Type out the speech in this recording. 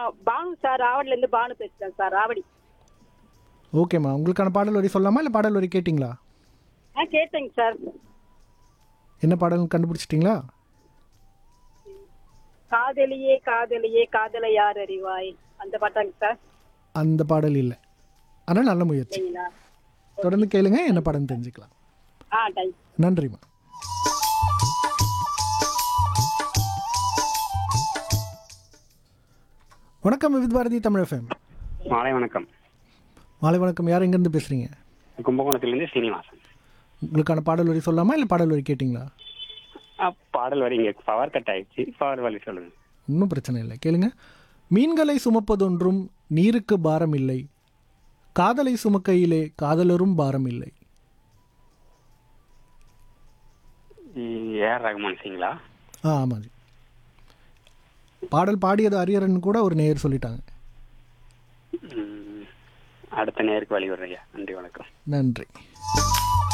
Banu sir ராவடில இருந்து பானு பேசுறேன் sir ராவடி ஓகேம்மா உங்களுக்கான பாடல் வரி சொல்லலாமா இல்லை பாடல் வரி கேட்டிங்களா ஆ கேட்டேங்க சார் என்ன பாடல் கண்டுபிடிச்சிட்டிங்களா காதலியே காதலியே காதலை யார் அறிவாய் அந்த பாட்டாங்க சார் அந்த பாடல் இல்லை ஆனால் நல்ல முயற்சி சரிங்களா தொடர்ந்து கேளுங்க என்ன பாடல் தெரிஞ்சுக்கலாம் ஆ தேங்க்ஸ் நன்றிம்மா வணக்கம் விவித் பாரதி தமிழ் எஃப்எம் மாலை வணக்கம் மாலை வணக்கம் யார் எங்கேருந்து பேசுகிறீங்க கும்பகோணத்திலிருந்து சீனிவாசன் உங்களுக்கான பாடல் வரி சொல்லலாமா இல்லை பாடல் வரி கேட்டிங்களா ஆ, பாடல் வரி இங்கே பவர் கட் ஆயிடுச்சு பவர் வரி சொல்லுங்க ஒன்றும் பிரச்சனை இல்லை கேளுங்க மீன்களை சுமப்பதொன்றும் நீருக்கு பாரம் இல்லை காதலை சுமக்கையிலே காதலரும் பாரம் இல்லை ஏஆர் ரகுமான் சிங்களா ஆ ஆமாம் ஜி பாடல் பாடியது அரியரன் கூட ஒரு நேயர் சொல்லிட்டாங்க ம், அடுத்த நேருக்கு வழி விடுறையா நன்றி வணக்கம் நன்றி